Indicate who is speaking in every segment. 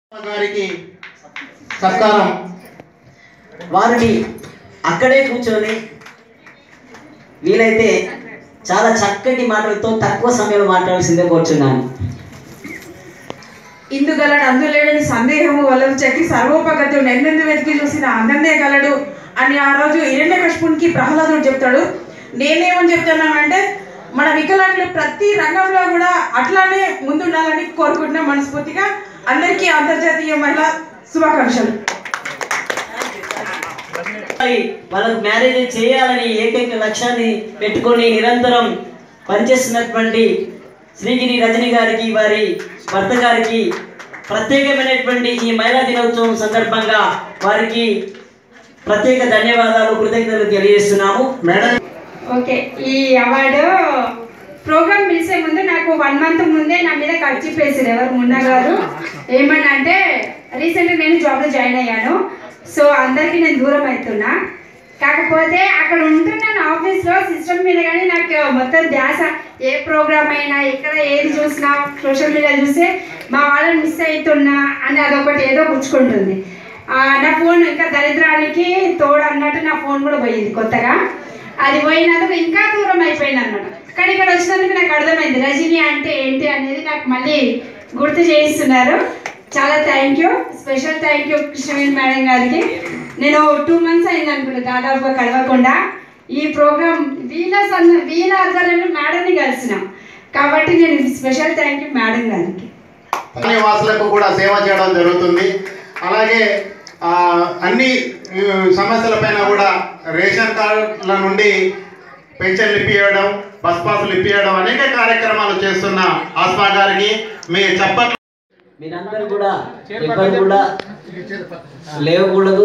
Speaker 1: గారికి సత్కారం
Speaker 2: వారిని అక్కడే కూర్చొని వీలైతే చాలా చక్కటి మాటలతో తక్కువ సమయంలో మాట్లాడాల్సిందే కోరుచున్నాను
Speaker 3: ఇందుగలడు అందులేడని సందేహము వలన చెక్కి సర్వోపగతుడు ఎన్నెందు వెతికి చూసిన అందన్నే గలడు అని ఆ రోజు హిరణ్యకశిపునికి ప్రహ్లాదుడు చెప్తాడు నేనేమని చెప్తున్నానంటే మన వికలాంగులు ప్రతి రంగంలో కూడా అట్లానే ముందుండాలని కోరుకుంటున్నాం మనస్ఫూర్తిగా అందరికీ అంతర్జాతీయ మహిళా శుభాకాంక్షలు
Speaker 2: మరి వాళ్ళకు మ్యారేజ్ చేయాలని ఏకైక లక్ష్యాన్ని పెట్టుకొని నిరంతరం పనిచేస్తున్నటువంటి శ్రీగిరి రజని గారికి వారి భర్త గారికి ప్రత్యేకమైనటువంటి ఈ మహిళా దినోత్సవం సందర్భంగా వారికి ప్రత్యేక ధన్యవాదాలు కృతజ్ఞతలు తెలియజేస్తున్నాము
Speaker 1: మేడం
Speaker 4: ఓకే ఈ అవార్డు ప్రోగ్రామ్ పిలిచే ముందు నాకు వన్ మంత్ ముందే నా మీద ఖర్చు వేసారు ఎవరు మున్నా గారు ఏమన్నా అంటే రీసెంట్గా నేను జాబ్లో జాయిన్ అయ్యాను సో అందరికీ నేను దూరం అవుతున్నా కాకపోతే అక్కడ ఉంటున్నాను ఆఫీస్లో సిస్టమ్ మీద కానీ నాకు మొత్తం ధ్యాస ఏ ప్రోగ్రామ్ అయినా ఎక్కడ ఏది చూసినా సోషల్ మీడియా చూస్తే మా వాళ్ళని మిస్ అవుతున్నా అని అదొకటి ఏదో గుచ్చుకుంటుంది ఆ, నా ఫోన్ ఇంకా దరిద్రానికి తోడు అన్నట్టు నా ఫోన్ కూడా పోయింది కొత్తగా అది పోయినందుకు ఇంకా దూరం అయిపోయింది అనమాట కానీ ఇక్కడ వచ్చినందుకు నాకు అర్థమైంది రజనీ అంటే ఏంటి అనేది నాకు మళ్ళీ గుర్తు చేయిస్తున్నారు చాలా thank you special thank you Krishnaveni madam గారికి నేను టూ మంత్స్ అయింది అనుకుంటా దాదాపుగా కలవకుండా ఈ ప్రోగ్రామ్ వీళ్ళ సన్న వీళ్ళ ఆధ్వర్యంలో మేడంని కలిసినాం కాబట్టి నేను స్పెషల్ థ్యాంక్ యూ మేడం గారికి
Speaker 1: వాసులకు కూడా సేవ చేయడం జరుగుతుంది అలాగే ఆ, అన్ని ఆ, సమస్యలపైన కూడా రేషన్ కార్డుల నుండి పెన్షన్లు ఇప్పియడం బస్ పాసులు ఇప్పియడం అనేక కార్యక్రమాలు చేస్తున్న ఆస్మా గారికి మీ చప్పట్లు
Speaker 2: మీరందరూ కూడా ఎవ్వరు కూడా లేవకూడదు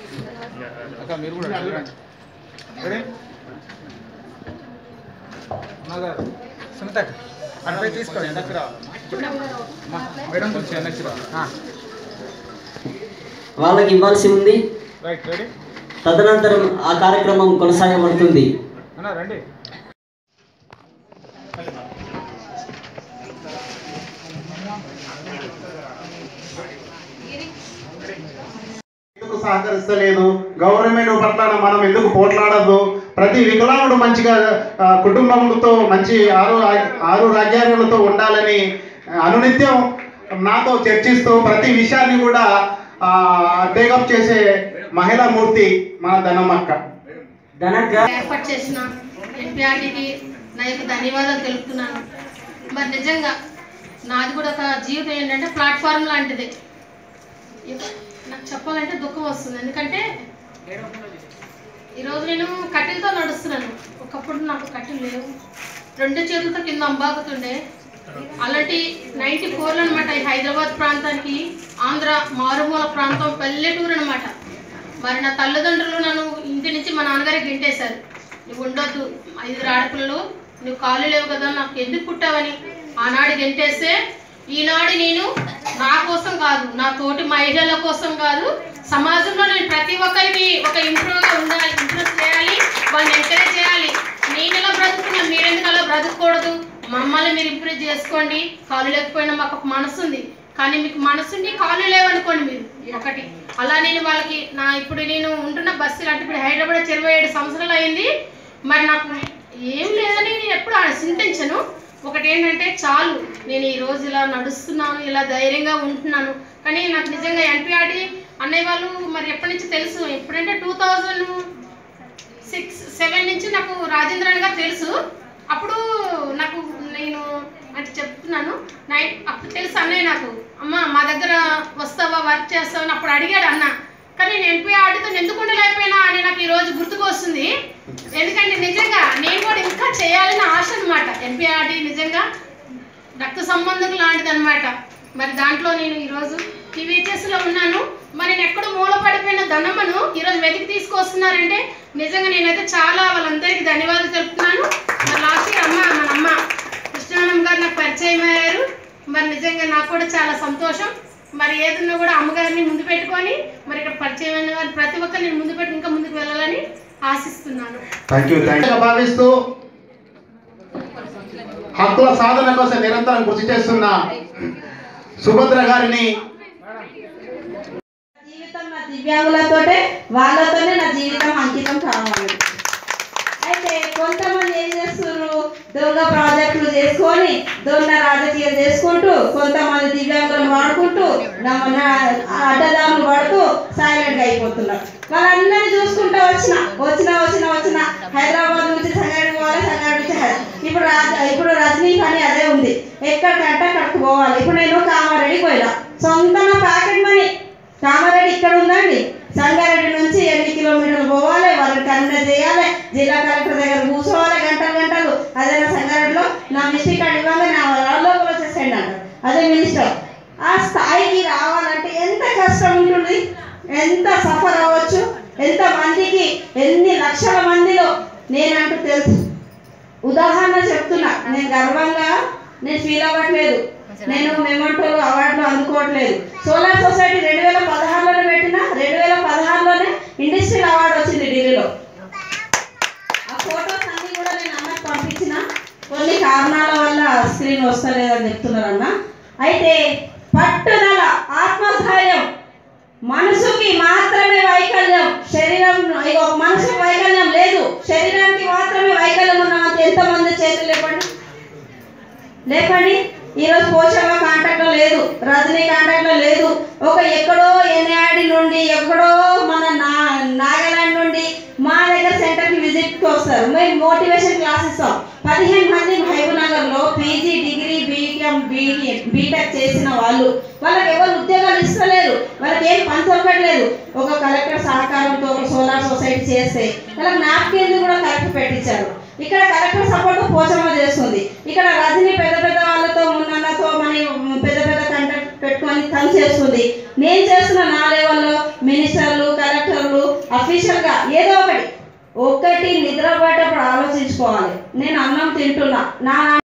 Speaker 5: సునీతక్ అటుపై తీసుకోండి వెనక్కి రా మేడం కొంచెం వెనక్కి రా
Speaker 2: వాళ్ళకి ఇవ్వాల్సి ఉంది
Speaker 5: రైట్ రెడీ
Speaker 2: తదనంతరం ఆ కార్యక్రమం కొనసాగబడుతుంది
Speaker 5: అన్నా రండి
Speaker 1: ఎందుకు సహకరిస్తలేదు గవర్నమెంట్ పట్ల మనం ఎందుకు పోట్లాడద్దు ప్రతి వికలాంగుడు మంచిగా ఆ, కుటుంబంతో మంచి ఆరు ఆరు రాజ్యాలతో ఉండాలని అనునిత్యం నాతో చర్చిస్తూ ప్రతి విషయాన్ని కూడా టేకప్ చేసే మహిళా మూర్తి మన ధనమక్క
Speaker 2: ధనగ్గా
Speaker 6: ఏర్పాటు చేసిన ఎన్పిఆర్టీకి నా యొక్క ధన్యవాదాలు తెలుపుతున్నాను మరి నిజంగా నాది కూడా ఒక జీవితం ఏంటంటే ప్లాట్ఫామ్ లాంటిది ఇక- నాకు చెప్పాలంటే దుఃఖం వస్తుంది ఎందుకంటే ఈరోజు నేను కట్టెలతో నడుస్తున్నాను ఒకప్పుడు నాకు కట్టెలు లేవు రెండు చేతులతో కింద అంబాకుతుండే అలాంటి నైంటీ ఫోర్లో అనమాట ఈ హైదరాబాద్ ప్రాంతానికి ఆంధ్ర మారుమూల ప్రాంతం పల్లెటూరు అనమాట మరి నా తల్లిదండ్రులు నన్ను ఇంటి నుంచి మా నాన్నగారికి గింటేశారు నువ్వు ఉండొద్దు ఐదుగురు ఆడపిల్లలు నువ్వు కాళ్ళు లేవు కదా నాకు ఎందుకు పుట్టావని ఆనాడు గెంటేస్తే ఈనాడు నేను నా కోసం కాదు నా తోటి మహిళల కోసం కాదు సమాజంలో నేను ప్రతి ఒక్కరికి ఒక ఇంప్రూవ్గా ఉండాలి ఇంప్రూవ్ చేయాలి వాళ్ళని ఎంకరేజ్ చేయాలి నేను ఎలా బ్రతుకున్నా మీరెందుకు అలా బ్రతకూడదు మమ్మల్ని మీరు ఇంప్రూవ్ చేసుకోండి కాళ్ళు లేకపోయినా మాకు ఒక మనసు ఉంది కానీ మీకు మనసుండి కాళ్ళు లేవనుకోండి మీరు ఒకటి అలా నేను వాళ్ళకి నా ఇప్పుడు నేను ఉంటున్న బస్సులు అంటే ఇప్పుడు హైదరాబాద్ ఇరవై ఏడు సంవత్సరాలు అయింది మరి నాకు ఏం లేదని నేను ఎప్పుడు చింతించను ఒకటి ఏంటంటే చాలు నేను ఈ రోజు ఇలా నడుస్తున్నాను ఇలా ధైర్యంగా ఉంటున్నాను కానీ నాకు నిజంగా ఎన్పిఆర్డి అన్నయ్య వాళ్ళు మరి ఎప్పటి నుంచి తెలుసు ఎప్పుడంటే టూ థౌజండ్ సిక్స్ సెవెన్ నుంచి నాకు రాజేంద్రన్ గారు తెలుసు అప్పుడు నాకు నేను అంటే చెప్తున్నాను నైట్ అప్పుడు తెలుసు అన్నయ్య నాకు అమ్మ మా దగ్గర వస్తావా వర్క్ చేస్తావా అని అప్పుడు అడిగాడు అన్న కానీ నేను ఎంపీ ఆడితో ఎందుకు ఉండలేకపోయినా అని నాకు ఈ రోజు గుర్తుకు వస్తుంది ఎందుకంటే నిజంగా నేను కూడా ఇంకా చేయాలని ఆశ అనమాట ఎంపీ ఆడి నిజంగా రక్త సంబంధం లాంటిది అనమాట మరి దాంట్లో నేను ఈరోజు టీవీహెచ్ఎస్లో ఉన్నాను మరి నేను ఎక్కడో మూల పడిపోయిన ధనమ్మను ఈరోజు వెతికి తీసుకొస్తున్నారంటే నిజంగా నేనైతే చాలా వాళ్ళందరికీ ధన్యవాదాలు తెలుపుతున్నాను మరి లాస్ట్ ఇయర్ అమ్మ మన అమ్మ కృష్ణానమ్మ గారు నాకు పరిచయం అయ్యారు మరి నిజంగా నాకు కూడా చాలా సంతోషం మరి ఏదన్నా కూడా అమ్మగారిని ముందు పెట్టుకొని మరి ఇక్కడ పరిచయం అయిన వారు ప్రతి ఒక్కరిని నేను ముందు పెట్టి ఇంకా ముందుకు వెళ్ళాలని ఆశిస్తున్నాను
Speaker 1: థ్యాంక్ యూ థ్యాంక్ యూ భావిస్తూ హక్కుల సాధన కోసం నిరంతరం కృషి చేస్తున్న సుభద్ర గారిని
Speaker 7: దివ్యాంగులతోటే వాళ్ళతోనే నా జీవితం అంకితం కావాలి అయితే కొంతమంది ఏం చేస్తున్నారు దొంగ ప్రాజెక్టులు చేసుకొని దొంగ రాజకీయాలు చేసుకుంటూ కొంతమంది దివ్యాంగులను వాడుకుంటూ నా- నా అడ్డదారులు పడుతూ సైలెంట్ గా అయిపోతున్నారు వాళ్ళందరినీ చూసుకుంటూ వచ్చిన వచ్చిన వచ్చిన వచ్చిన హైదరాబాద్ నుంచి సంగారెడ్డి పోవాలి సంగారెడ్డి నుంచి హై- ఇప్పుడు రాజ ఇప్పుడు రజనీ పని అదే ఉంది ఎక్కడికంటే అక్కడికి పోవాలి ఇప్పుడు నేను కామారెడ్డి పోయినా సొంత నా ప్యాకెట్ మనీ కామారెడ్డి ఇక్కడ ఉందండి సంగారెడ్డి నుంచి ఎన్ని కిలోమీటర్లు పోవాలి వాళ్ళని కన్న చేయాలి జిల్లా కలెక్టర్ దగ్గర కూర్చోవాలి గంటలు గంటలు అదే నా సంగారెడ్డిలో నా మిస్టేక్ అడిగాక నా లోపల వచ్చేసేయండి అంటారు అదే మినిస్టర్ ఆ స్థాయికి రావాలంటే ఎంత కష్టం ఉంటుంది ఎంత సఫర్ అవ్వచ్చు ఎంత మందికి ఎన్ని లక్షల మందిలో నేనంటూ తెలుసు ఉదాహరణ చెప్తున్నా నేను గర్వంగా నేను ఫీల్ అవ్వట్లేదు నేను మెమంటో అవార్డులు అందుకోవట్లేదు సోలార్ సొసైటీ రెండు వేల పదహారులోనే పెట్టిన రెండు వేల పదహారులోనే ఇండస్ట్రియల్ అవార్డు వచ్చింది ఢిల్లీలో ఆ ఫోటోస్ అన్ని కూడా నేను అన్నకు పంపించిన కొన్ని కారణాల వల్ల స్క్రీన్ వస్తలేదని చెప్తున్నారన్న అయితే పట్టుదల ఆత్మస్థైర్యం మనసుకి మాత్రమే వైకల్యం శరీరం ఇగో మనసుకి వైకల్యం లేదు శరీరానికి మాత్రమే వైకల్యం ఉన్నంత ఎంతమంది చేతులు లేపండి లేపండి ఈరోజు పోషమ్మ కాంటాక్ట్ లో లేదు రజనీ కాంటాక్ట్ లో లేదు ఒక ఎక్కడో ఎన్ఆడి నుండి ఎక్కడో మన నా నాగాలాండ్ నుండి మా దగ్గర సెంటర్ కి విజిట్ కి వస్తారు మేము మోటివేషన్ క్లాస్ ఇస్తాం పదిహేను మంది మహబూబ్నగర్ లో PG degree BCom BE BTech చేసిన వాళ్ళు వాళ్ళకి ఎవరు ఉద్యోగాలు ఇస్తలేరు వాళ్ళకి ఏం పని దొరకట్లేదు ఒక కలెక్టర్ సహకారంతో ఒక సోలార్ సొసైటీ చేస్తే వాళ్ళకి నాప్కిన్ కూడా కలెక్టర్ పెట్టించారు ఇక్కడ కలెక్టర్ సపోర్ట్ పోచమ్మ చేస్తుంది ఇక్కడ రజని పెద్ద పెద్ద వాళ్ళతో మున్నతో మన పెద్ద పెద్ద కంటాక్ట్ పెట్టుకొని తను చేస్తుంది నేను చేస్తున్న నా లెవెల్లో మినిస్టర్లు కలెక్టర్లు అఫీషియల్ గా ఏదో ఒకటి ఒక్కటి నిద్రపోయేటప్పుడు ఆలోచించుకోవాలి నేను అన్నం తింటున్నా నా